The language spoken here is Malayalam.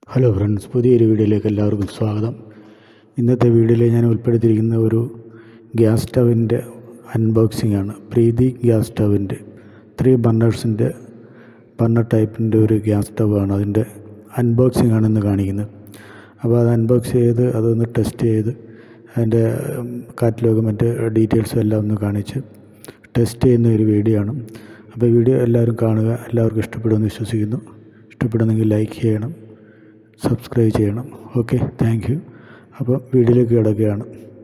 ഹലോ ഫ്രണ്ട്സ് പുതിയൊരു വീഡിയോയിലേക്ക് എല്ലാവർക്കും സ്വാഗതം ഇന്നത്തെ വീഡിയോയിൽ ഞാൻ ഉൾപ്പെടുത്തിയിരിക്കുന്ന ഒരു ഗ്യാസ് സ്റ്റവിൻ്റെ അൺബോക്സിംഗ് ആണ് പ്രീതി ഗ്യാസ് സ്റ്റവിൻ്റെ ത്രീ ബർണേഴ്സിൻ്റെ ബർണർ ടൈപ്പിൻ്റെ ഒരു ഗ്യാസ് സ്റ്റവാണ് അതിൻ്റെ അൺബോക്സിംഗ് ആണ് ഇന്ന് കാണിക്കുന്നത് അപ്പോൾ അത് അൺബോക്സ് ചെയ്ത് അതൊന്ന് ടെസ്റ്റ് ചെയ്ത് അതിൻ്റെ കാറ്റലോഗ് മറ്റ് ഡീറ്റെയിൽസും എല്ലാം ഒന്ന് കാണിച്ച് ടെസ്റ്റ് ചെയ്യുന്ന ഒരു വീഡിയോ ആണ് അപ്പോൾ വീഡിയോ എല്ലാവരും കാണുക എല്ലാവർക്കും ഇഷ്ടപ്പെടുമെന്ന് വിശ്വസിക്കുന്നു ഇഷ്ടപ്പെടുന്നെങ്കിൽ ലൈക്ക് ചെയ്യണം സബ്സ്ക്രൈബ് ചെയ്യണം ഓക്കെ താങ്ക് യു അപ്പോൾ വീഡിയോയിലേക്ക് കിടക്കുകയാണ്